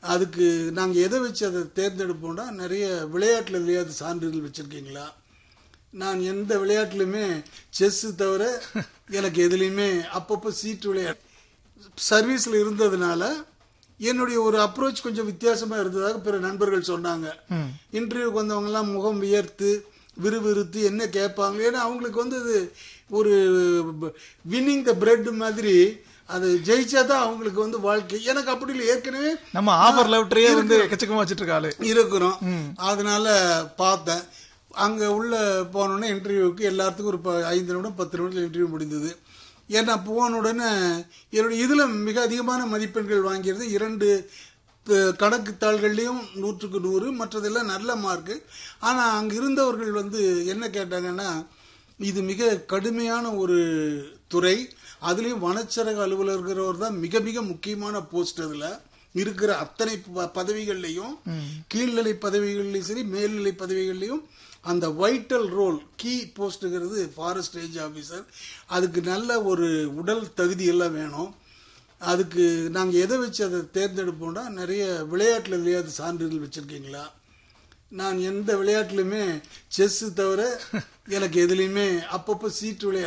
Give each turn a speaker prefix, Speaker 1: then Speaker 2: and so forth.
Speaker 1: அதுக்கு நாங்கள் எதை வச்சு அதை தேர்ந்தெடுப்போம்னா நிறைய விளையாட்டில் எதுலையாவது சான்றிதழ் வச்சுருக்கீங்களா நான் எந்த விளையாட்டுலையுமே செஸ்ஸு தவிர எனக்கு எதுலேயுமே அப்பப்போ சீட்டு விளையாட்டு சர்வீஸில் இருந்ததுனால என்னுடைய ஒரு அப்ரோச் கொஞ்சம் வித்தியாசமாக இருந்ததாக பிற நண்பர்கள் சொன்னாங்க இன்டர்வியூக்கு வந்தவங்கலாம் முகம் வியர்த்து விறுவிறுத்து என்ன கேட்பாங்க ஏன்னா அவங்களுக்கு வந்து அது ஒரு வின்னிங் த பிரெட் மாதிரி அது ஜெயிச்சா தான் அவங்களுக்கு வந்து வாழ்க்கை எனக்கு அப்படி இல்லை ஏற்கனவே
Speaker 2: நம்ம ஆஃபர் லெட்டரையே வந்து எக்கச்சக்கமா வச்சிட்டு இருக்காளு
Speaker 1: இருக்கிறோம் அதனால பார்த்தேன் அங்க உள்ள போனோடனே இன்டர்வியூக்கு எல்லாத்துக்கும் ஒரு ப- ஐந்து நிமிடம் பத்து நிமிடத்தில் இன்டர்வியூ முடிந்தது ஏன்னா போன உடனே என்னுடைய இதுல மிக அதிகமான மதிப்பெண்கள் வாங்கியது இரண்டு அஹ், கணக்கு தாள்கள்லையும் நூற்றுக்கு நூறு மற்றதெல்லாம் நல்ல மார்க்கு ஆனா அங்க இருந்தவர்கள் வந்து என்ன கேட்டாங்கன்னா இது மிக கடுமையான ஒரு துறை அதுலயும் வனச்சரக அலுவலர்கிறவர் தான் மிக மிக முக்கியமான போஸ்ட் அதுல இருக்கிற அத்தனை ப- பதவிகள்லையும் கீழ்நிலை பதவிகள்லையும் சரி மேல்நிலை பதவிகள்லையும் அந்த வைட்டல் ரோல் கீ போஸ்ட்டுங்கிறது ஃபாரஸ்ட் ரேஞ்ச் ஆஃபீஸர் அதுக்கு நல்ல ஒரு உடல் தகுதி எல்லாம் வேணும் அதுக்கு நாங்கள் எதை வச்சு அதை தேர்ந்தெடுப்போம்னா நிறைய விளையாட்டில் எதுலையாவது சான்றிதழ் வச்சுருக்கீங்களா நான் எந்த விளையாட்டுலையுமே செஸ்ஸு தவிர எனக்கு எதுலேயுமே அப்பப்போ சீட்டு விளையாட்டு